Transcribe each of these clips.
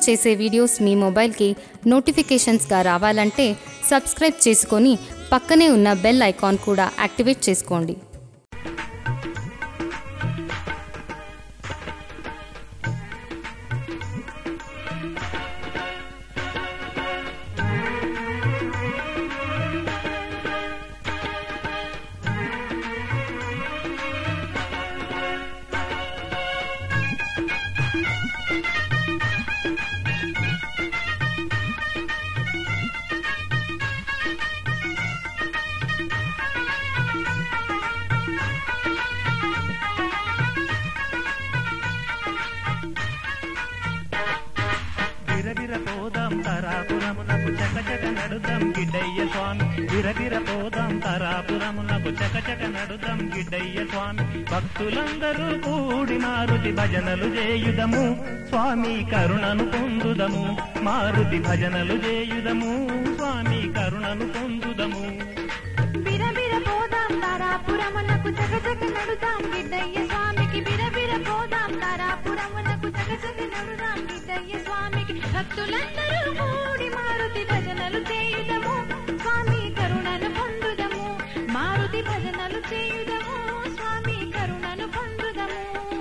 చేసే వీడియోస్ మీ మొబైల్కి నోటిఫికేషన్స్గా రావాలంటే సబ్స్క్రైబ్ చేసుకొని పక్కనే ఉన్న బెల్ ఐకాన్ కూడా యాక్టివేట్ చేసుకోండి విరవిర పోదాం తరాపురమునకు చక చక నడుదాం గిడ్డయ్య స్వామి విరవిర పోదాం తరాపురమునకు చక చక నడుదాం గిడ్డయ్య స్వామి భక్తులందరూ కూడి మారుతి భజనలు చేయుదము స్వామి కరుణను పొందుదము మారుతి భజనలు చేయుదము స్వామి కరుణను పొందుదము బిరబిర పోదాం తారాపురమునకు చకచక నడుదాం గిడ్డయ్య స్వామికి బిరబిర పోదాం తారాపురమునకు చకచక నడుదాం గిడ్డయ్య స్వామికి భక్తులందరూ కూడి మారుతి భజనలు చేయుదము స్వామి కరుణను పొందుదము మారుతి భజనలు చేయుదము స్వామి కరుణను పొందుదము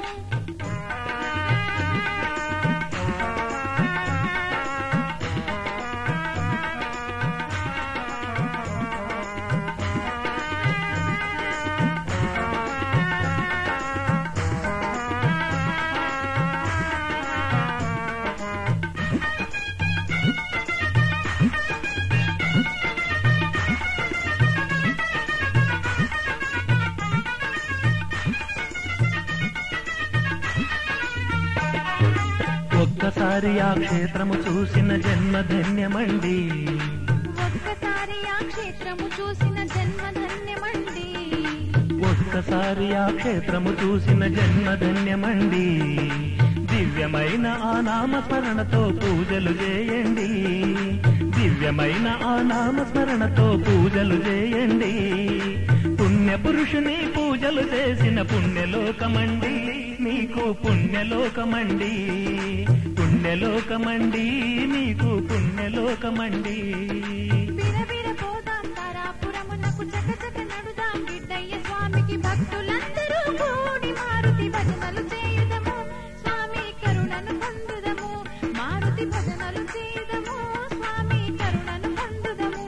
ఒక్కసారి ఆ క్షేత్రము చూసిన జన్మ ధన్యమండి ఒక్కసారి ఆ క్షేత్రము చూసిన జన్మ ధన్యమండి ఒక్కసారి ఆ క్షేత్రము చూసిన జన్మ ధన్యమండి దివ్యమైన ఆ నామస్మరణతో పూజలు చేయండి దివ్యమైన ఆ నామస్మరణతో పూజలు చేయండి పుణ్య పురుషుని పూజలు చేసిన పుణ్యలోకమండి మీకు పుణ్యలోకమండి పుణ్యలోకమండి మీకు పుణ్యలోకమండి బిరబిర పోదాం తారాపురమునకు చకచక నడుదాం గిడ్డయ్య స్వామికి భక్తులందరూ కూడి మారుతి భజనలు చేయుదము స్వామి కరుణను పొందుదము మారుతి భజనలు చేయుదము స్వామి కరుణను పొందుదము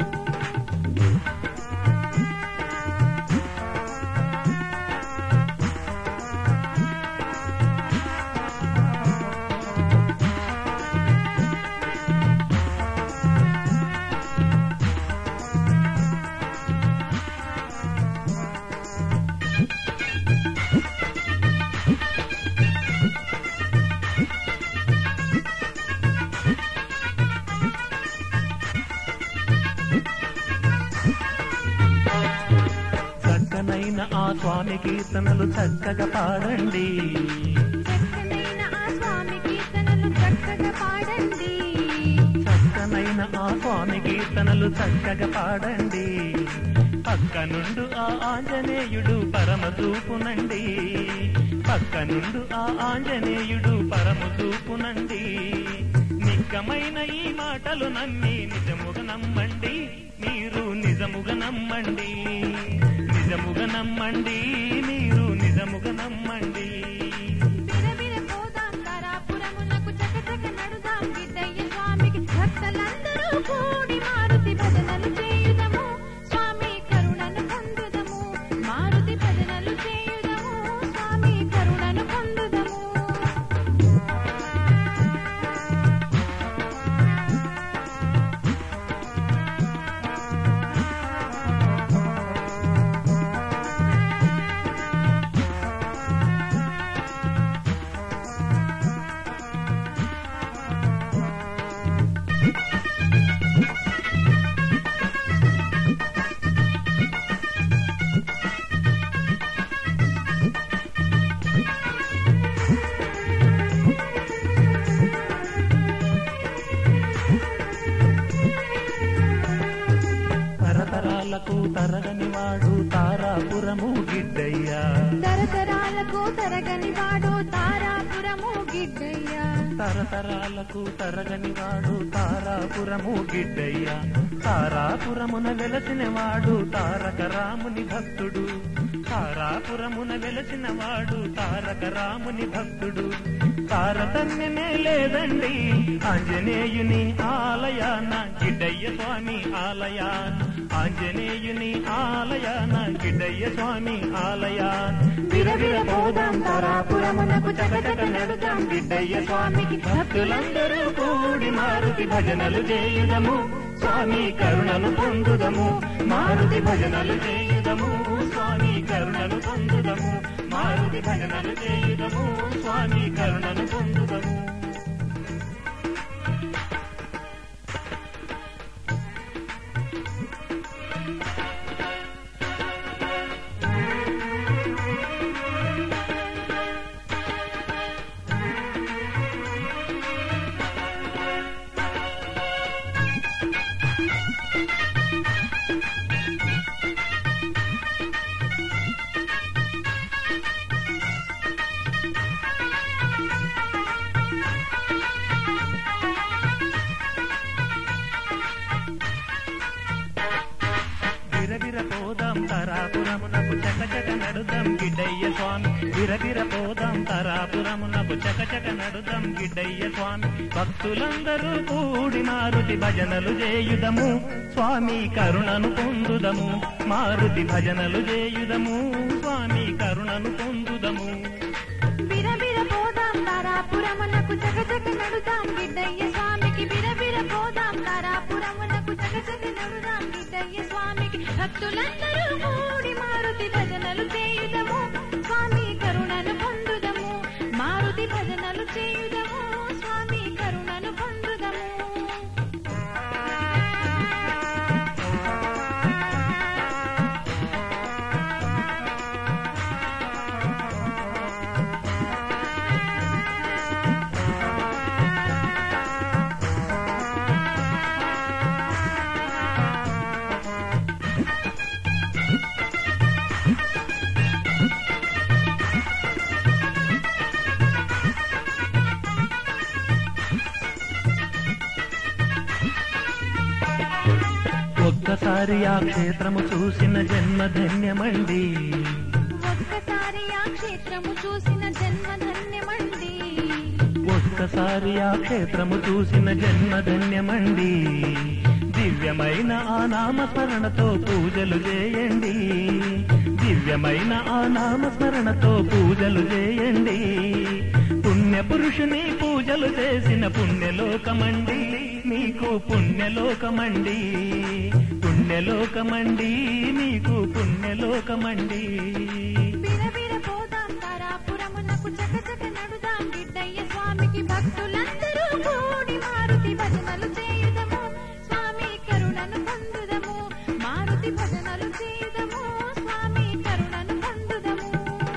చక్కనైన ఆ స్వామి కీర్తనలు చక్కగా పాడండి చక్కనైన ఆ స్వామి కీర్తనలు చక్కగా పాడండి చక్కనైన ఆ స్వామి కీర్తనలు చక్కగా పాడండి పక్క నుండు ఆ ఆంజనేయుడు పరమ చూపునండి పక్క నుండు ఆ ఆంజనేయుడు పరమ చూపునండి నిక్కమైన ఈ మాటలు నమ్మి నిజముగా నమ్మండి మీరు నిజముగా నమ్మండి నిజముగా నమ్మండి మీరు నిజముగా నమ్మండి బిరబిర పోదాం తారాపురమునకు చకచక నడుదాం గిడ్డయ్య స్వామికి భక్తులందరూ కూడి మారుతి భజనలు చేయుదము స్వామి కరుణను పొందుదము మారుతి భజనలు చేయుదము స్వామి కరుణను పొందుదము తరతరాలకు తరగని వాడు తారాపురము గిడ్డయ్యా తరతరాలకు తరగని వాడు తారాపురము గిడ్డయ్య తర తరతరాలకు తరగని వాడు తారాపురము గిడ్డయ్య తారాపురమున వెలసిన వాడు తారక రాముని భక్తుడు తారాపురమున వెలసిన వాడు తారక రాముని భక్తుడు తారతమ్యమే లేదండి ఆంజనేయుని ఆలయాన గిడ్డయ్య స్వామి ఆలయాన్ ఆంజనేయుని ఆలయాన గిడ్డయ్య స్వామి ఆలయాన్ విరవిర పోదాం తారాపురమునకు చకచక నడుదాం గిడ్డయ్య స్వామికి భక్తులందరూ కూడి మారుతి భజనలు చేయుదము స్వామి కరుణను పొందుదము మారుతి భజనలు చేయుదము స్వామి కరుణను పొందుదము మారుతి భజనలు చేయుదము స్వామి కరుణను పొందుదము విరవిర పోదాం తరాపురమునకు చకచక నడుదాం గిడ్డయ్య స్వామి విరవిర పోదాం తరాపురమునకు చకచక నడుదాం గిడ్డయ్య స్వామి భక్తులందరూ కూడి మారుతి భజనలు చేయుదము స్వామి కరుణను పొందుదము మారుతి భజనలు చేయుదము స్వామి కరుణను పొందుదము బిరబిర పోదాం తారాపురమునకు చకచక నడుదాం గిడ్డయ్య స్వామికి బిరబిర పోదాం తారాపురమునకు చకచక నడుదాం గిడ్డయ్య స్వామికి భక్తులందరూ కూడి మారుతి భజనలు చేయుదము స్వామి కరుణను పొందుదము మారుతి భజనలు చేయుదము స్వామి కరుణను పొందుదము ఒక్కసారి ఆ క్షేత్రము చూసిన జన్మ ధన్యమండి ఒక్కసారి ఆ క్షేత్రము చూసిన జన్మ ధన్యమండి ఒక్కసారి ఆ క్షేత్రము చూసిన జన్మ ధన్యమండి దివ్యమైన ఆ నామస్మరణతో పూజలు చేయండి దివ్యమైన ఆ నామస్మరణతో పూజలు చేయండి పుణ్య పురుషుని పూజలు చేసిన పుణ్యలోకమండి మీకు పుణ్యలోకమండి పుణ్యలోకమండి మీకు పుణ్యలోకమండి బిరబిర పోదాం తారాపురమునకు చకచక నడుదాం గిడ్డయ్య స్వామికి భక్తులందరూ కూడి మారుతి భజనలు చేయుదము స్వామి కరుణను పొందుదము మారుతి భజనలు చేయుదము స్వామి కరుణను పొందుదము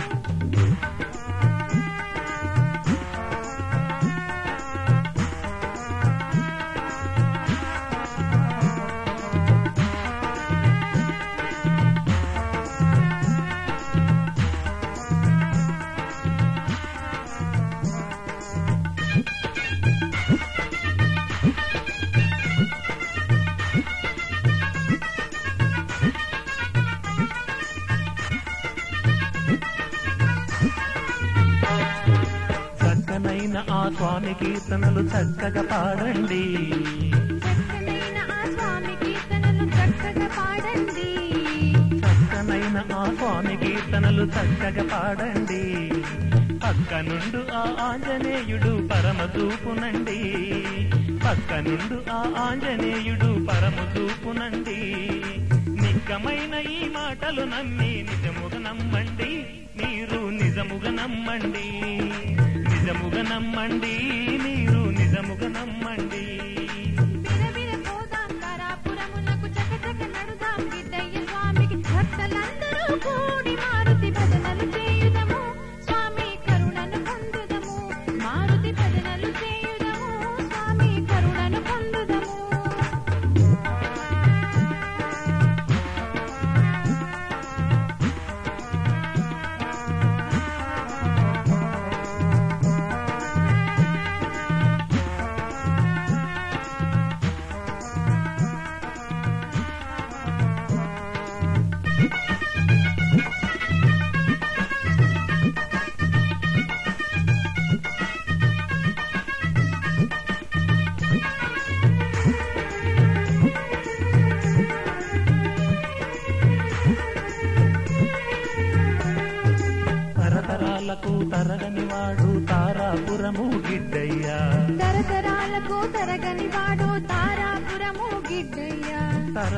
చక్కనైన ఆ స్వామి కీర్తనలు చక్కగా పాడండి చక్కనైన ఆ స్వామి కీర్తనలు చక్కగా పాడండి చక్కనైన ఆ స్వామి కీర్తనలు చక్కగా పాడండి పక్క నుండు ఆ ఆంజనేయుడు పరమ చూపునండి పక్క నుండు ఆ ఆంజనేయుడు పరమ చూపునండి నిక్కమైన ఈ మాటలు నమ్మి నిజముగా నమ్మండి మీరు నిజముగా నమ్మండి నిజముగా నమ్మండి మీరు నిజముగా నమ్మండి బిరబిర పోదాం తారాపురమునకు చకచక నడుదాం గిడ్డయ్య స్వామికి భక్తులందరూ కూడి మారుతి భజనలు చేయుదము స్వామి కరుణను పొందుదము మారుతి భజనలు చేయుదము స్వామి కరుణను పొందుదము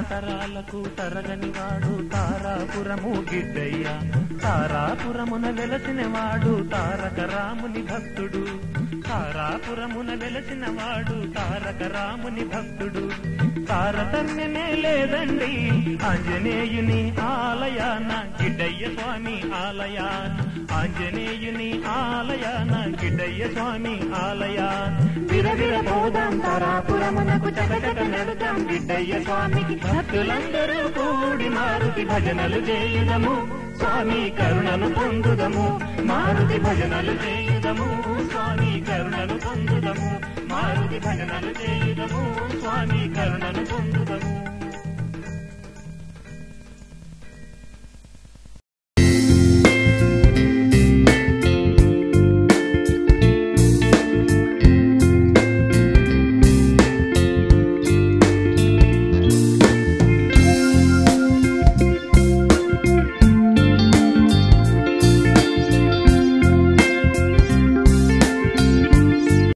తరతరాలకు తరగని వాడు తారాపురము గిడ్డయ్య తారాపురమున వెలసిన వాడు తారక రాముని భక్తుడు తారాపురమున వెలసిన వాడు తారక రాముని భక్తుడు తారతమ్యమే లేదండి ఆంజనేయుని ఆలయాన గిడ్డయ్య స్వామి ఆలయాన్ ఆంజనేయుని ఆలయాన గిడ్డయ్య స్వామి ఆలయాన్ విరవిర పోదాం తారాపురమునకు చకచక నడుదాం గిడ్డయ్య స్వామికి భక్తులందరూ కూడి మారుతి భజనలు చేయుదము స్వామి కరుణను పొందుదము మారుతి భజనలు చేయుదము స్వామి కరుణను పొందుదము మారుతి భజనలు చేయుదము స్వామి కరుణను